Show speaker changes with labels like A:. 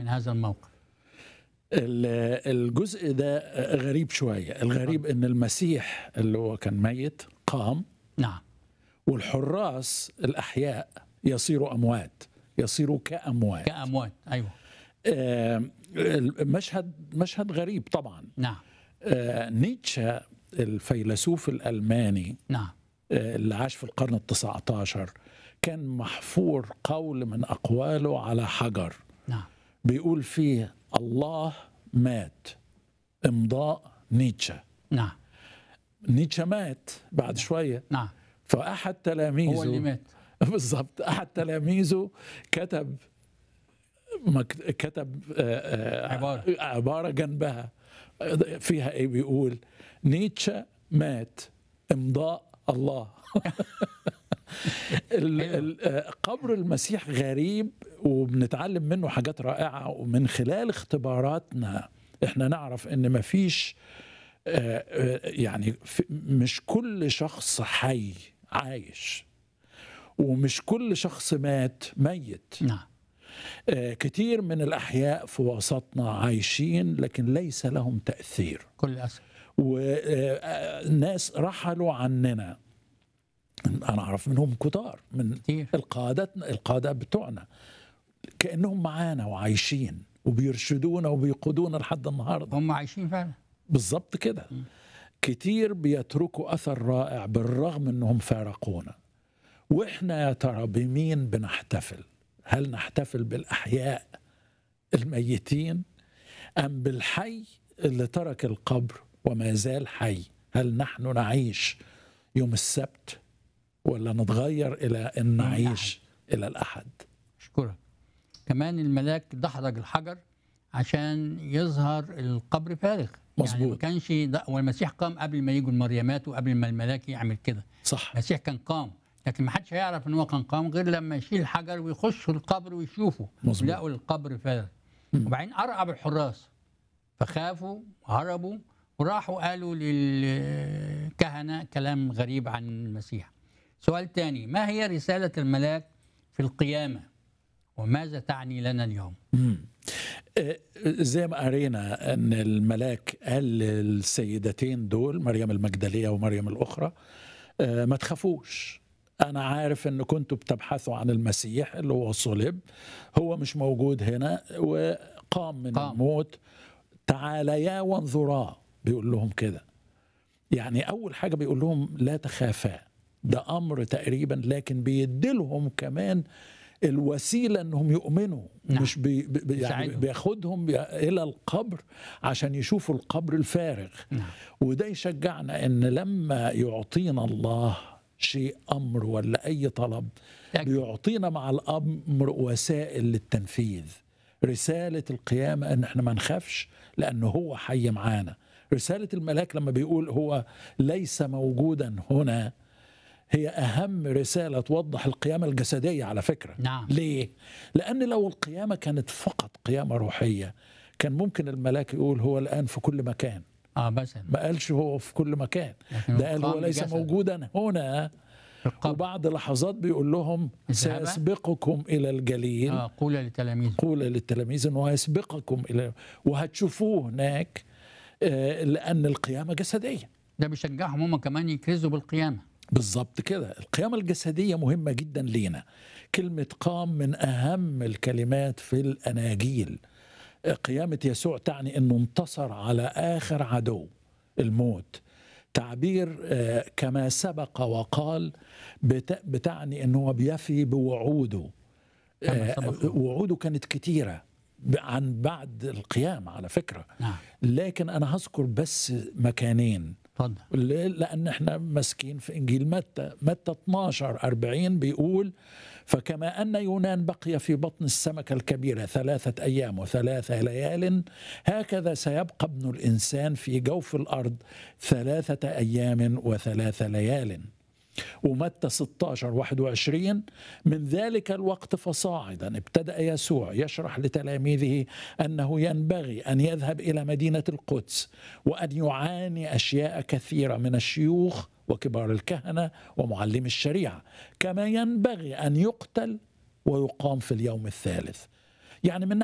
A: من هذا الموقف
B: ال- الجزء ده غريب شوية الغريب ان المسيح اللي هو كان ميت قام
A: نعم
B: والحراس الأحياء يصيروا أموات يصيروا كأموات
A: كأموات أيوه
B: آه، المشهد مشهد غريب طبعا
A: نعم
B: آه، نيتشه الفيلسوف الألماني
A: نعم
B: آه، اللي عاش في القرن التسعة عشر كان محفور قول من أقواله على حجر
A: نعم
B: بيقول فيه الله مات امضاء نيتشه
A: نعم
B: نيتشه مات بعد شوية
A: نعم
B: فأحد تلاميذه
A: هو اللي مات
B: بالضبط أحد تلاميذه كتب مك- كتب آه، آه،
A: عبارة.
B: عبارة جنبها فيها ايه بيقول نيتشه مات امضاء الله ال- ال- آه، قبر المسيح غريب وبنتعلم منه حاجات رائعة ومن خلال اختباراتنا احنا نعرف ان مفيش آه، آه، يعني في- مش كل شخص حي عايش ومش كل شخص مات ميت
A: نعم
B: آه، كتير من الأحياء في وسطنا عايشين لكن ليس لهم تأثير
A: كل أسف
B: وناس رحلوا عننا أنا أعرف منهم كتار من
A: كتير
B: القادة القادة بتوعنا كأنهم معانا وعايشين وبيرشدونا وبيقودونا لحد النهارده
A: هم عايشين فعلا
B: بالظبط كده كتير بيتركوا اثر رائع بالرغم انهم فارقونا واحنا يا ترى بمين بنحتفل هل نحتفل بالاحياء الميتين ام بالحي اللي ترك القبر وما زال حي هل نحن نعيش يوم السبت ولا نتغير الى ان نعيش الى الاحد
A: أشكرك كمان الملاك دحرج الحجر عشان يظهر القبر فارغ يعني ما
B: مظبوط.
A: كانش ده والمسيح قام قبل ما يجوا المريمات وقبل ما الملاك يعمل كده
B: صح
A: المسيح كان قام لكن ما حدش هيعرف ان هو كان قام غير لما يشيل الحجر ويخشوا القبر ويشوفوا
B: مظبوط.
A: يلاقوا القبر فارغ وبعدين ارعب الحراس فخافوا هربوا وراحوا قالوا للكهنه كلام غريب عن المسيح سؤال تاني ما هي رساله الملاك في القيامه وماذا تعني لنا اليوم
B: مم. آه، زي ما قرينا ان الملاك قال للسيدتين دول مريم المجدليه ومريم الاخرى آه، ما تخافوش انا عارف ان كنتوا بتبحثوا عن المسيح اللي هو صلب هو مش موجود هنا وقام من
A: قام.
B: الموت تعاليا وانظرا بيقول لهم كده يعني اول حاجه بيقول لهم لا تخافا ده امر تقريبا لكن بيديلهم كمان الوسيله انهم يؤمنوا
A: نعم.
B: مش بي بي يعني
A: يساعدهم.
B: بياخدهم بي- الى القبر عشان يشوفوا القبر الفارغ
A: نعم
B: وده يشجعنا ان لما يعطينا الله شيء امر ولا اي طلب
A: تأكد.
B: بيعطينا مع الامر وسائل للتنفيذ رساله القيامه ان احنا ما نخافش لانه هو حي معانا رساله الملاك لما بيقول هو ليس موجودا هنا هي اهم رساله توضح القيامه الجسديه على فكره
A: نعم.
B: ليه لان لو القيامه كانت فقط قيامه روحيه كان ممكن الملاك يقول هو الان في كل مكان
A: اه مثلا
B: ما قالش هو في كل مكان
A: لكن
B: ده قال هو
A: قام
B: ليس
A: بجسد.
B: موجودا هنا
A: في القبر
B: وبعد لحظات بيقول لهم
A: اذهبا.
B: سيسبقكم الى الجليل
A: اه قول للتلاميذ
B: قول للتلاميذ انه هيسبقكم الى وهتشوفوه هناك آه، لان القيامه جسديه
A: ده بيشجعهم هم كمان يكرزوا بالقيامه
B: بالظبط كده القيامة الجسدية مهمة جدا لينا كلمة قام من أهم الكلمات في الأناجيل قيامة يسوع تعني أنه انتصر على آخر عدو الموت تعبير آه، كما سبق وقال بت- بتعني أنه هو بيفي بوعوده
A: كما
B: آه،
A: سبق.
B: وعوده كانت كتيرة ب- عن بعد القيامة على فكرة
A: نعم
B: لكن أنا هذكر بس مكانين
A: اتفضل
B: ليه؟ لأن احنا ماسكين في إنجيل متى متى 12 40 بيقول فكما أن يونان بقي في بطن السمكة الكبيرة ثلاثة أيام وثلاثة ليال هكذا سيبقى ابن الإنسان في جوف الأرض ثلاثة أيام وثلاثة ليال ومتى 16 21 من ذلك الوقت فصاعدا ابتدأ يسوع يشرح لتلاميذه أنه ينبغي أن يذهب إلى مدينة القدس وأن يعاني أشياء كثيرة من الشيوخ وكبار الكهنة ومعلم الشريعة كما ينبغي أن يقتل ويقام في اليوم الثالث يعني من